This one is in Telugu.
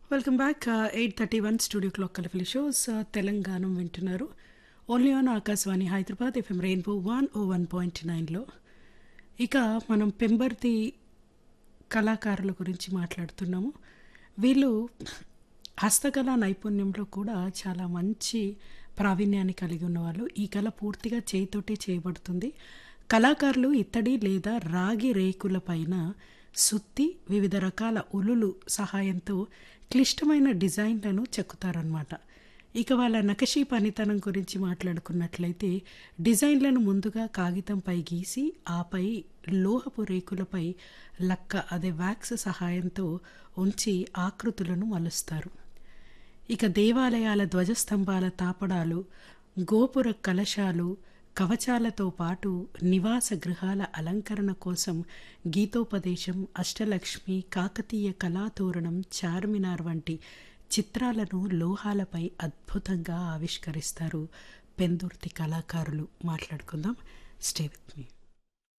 welcome back eight thirty one studio clock కలఫిలి షోస్ తెలంగాణ వింటున్నారు only on Akashvani Hyderabad FM Rainbow one O one point నైన్లో ఇక మనం పెంబర్తి కళాకారుల గురించి మాట్లాడుతున్నాము వీళ్ళు హస్తకళా నైపుణ్యంలో కూడా చాలా మంచి ప్రావీణ్యాన్ని కలిగి ఉన్నవాళ్ళు ఈ కళ పూర్తిగా చేయితోటే చేయబడుతుంది కళాకారులు ఇత్తడి లేదా రాగి రేకుల పైన సుత్తి వివిధ రకాల ఉలులు సహాయంతో క్లిష్టమైన డిజైన్లను చెక్కుతారనమాట ఇక వాళ్ళ నకషీ పనితనం గురించి మాట్లాడుకున్నట్లయితే డిజైన్లను ముందుగా కాగితంపై గీసి ఆపై లోహపు రేకులపై లక్క అదే వ్యాక్స్ సహాయంతో ఉంచి ఆకృతులను మలుస్తారు ఇక దేవాలయాల ధ్వజస్తంభాల తాపడాలు గోపుర కలశాలు కవచాలతో పాటు నివాస గృహాల అలంకరణ కోసం గీతోపదేశం అష్టలక్ష్మి కాకతీయ కళాతోరణం చార్మినార్ వంటి చిత్రాలను లోహాలపై అద్భుతంగా ఆవిష్కరిస్తారు పెందుర్తి కళాకారులు మాట్లాడుకుందాం స్టే విత్ మీ